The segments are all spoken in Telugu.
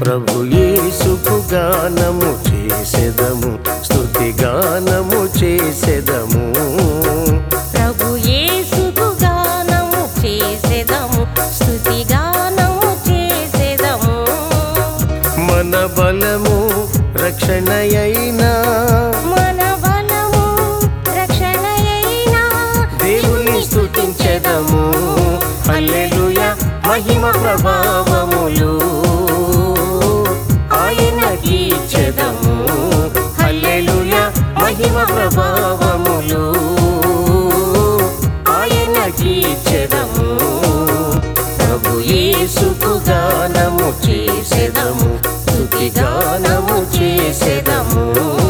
ప్రభు యేసుకు గానము చేసెదము స్తుతి గానము చేసెదము ప్రభు యేసుకు గానము చేసెదము స్తుతి గానము చేసెదము మన బలము రక్షణయైనా మన బలము రక్షణయైన దేవుని స్తుతించెదము హల్లెలూయా మహిమ ప్రభావములు ఆయనకి ఇచ్చెదము హల్లెలూయా మహిమ ప్రభావములు ఆయనకి ఇచ్చెదము ప్రభు యేసుకు గానము చేసెదము స్తుతి గానము చేసెదము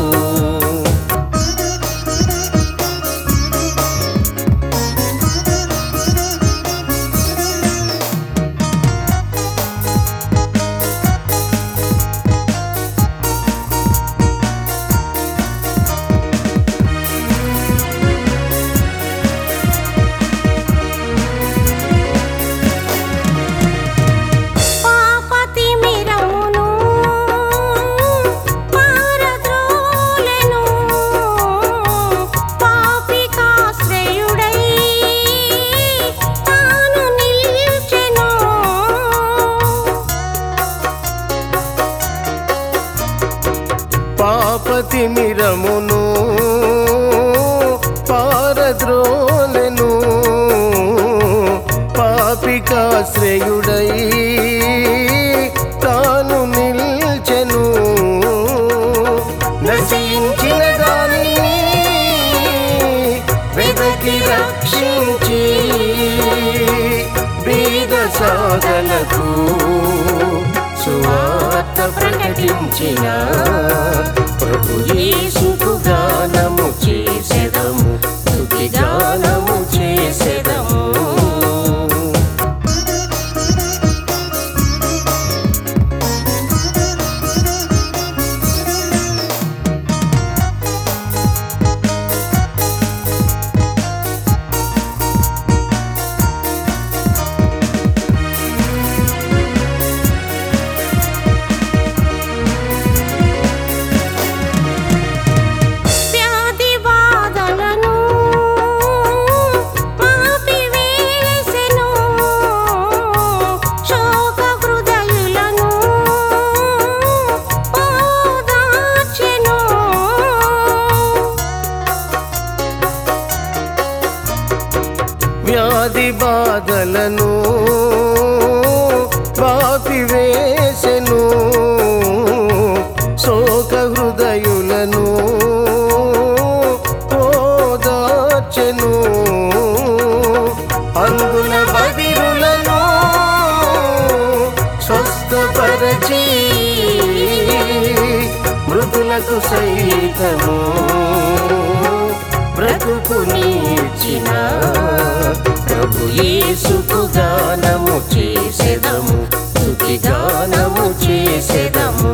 పాపతి మిరమును పారద్రోలెను పాపికాశ్రయుడై తాను నిల్చెను పాపతి మిరమును పారద్రోలెను పాపికాశ్రయుడై తాను నిల్చెను నశించిన దానిని వెదకి రక్షించి బీద సాగలకు సువార్త ప్రకటించిన ప్రభు యేసుకు గానము చేసెదము స్తుతి గానము చేసెదము వ్యాధి బాధలను మాపివేసెను శోక హృదయులను ఓదార్చెను వ్యాధి బాధలను పాపివేసెను శోక హృదయులను ఓదార్చెను అందున బదిరులను స్వస్థపరచి మృదులకు సైతము బ్రతుకు నీచిన ప్రభు యేసుకు గానము చేసెదము స్తుతి గానము చేసెదము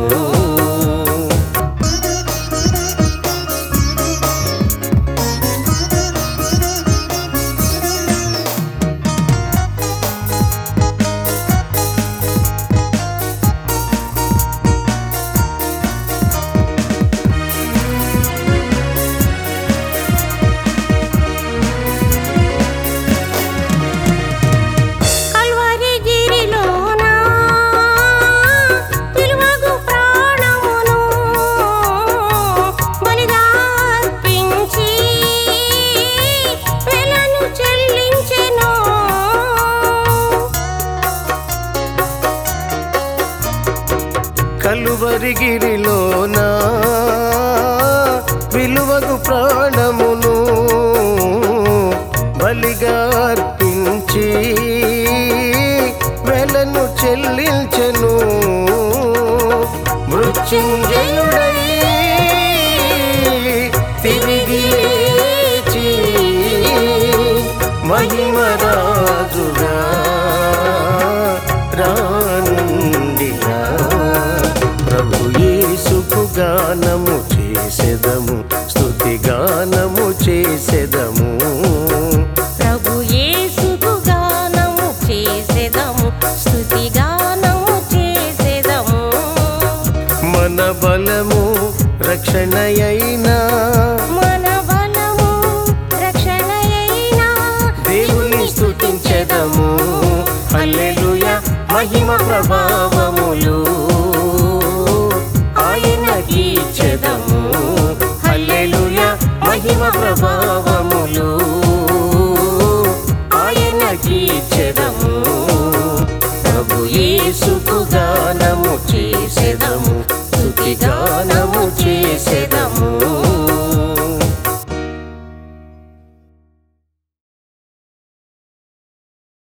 కల్వరి గిరిలోన విలువగు ప్రాణమును బలిదార్పించి వెలను చెల్లించెను కలువరిగిరిలోన విలువగు ప్రాణమును బలిగా అర్పించి వెలను చెల్లించెను మృత్యుంజయుడై తిరిగి లేచి మహిమరాజుగా రానుండినా ప్రభు యేసుకు గానము చేసెదము స్తుతి గానము చేసెదము ప్రభు యేసుకు గానము చేసెదము స్తుతి గానము చేసెదము రక్షణయైనా మన బలము రక్షణయైన దేవుని స్తుతించెదము హల్లెలూయా మహిమ ప్రభావములు ఆయనకి ఇచ్చెదము హల్లెలూయా మహిమ ప్రభావములు ఆయనకి ఇచ్చెదము ప్రభు యేసుకు గానము చేసెదము స్తుతి గానము చేసెదము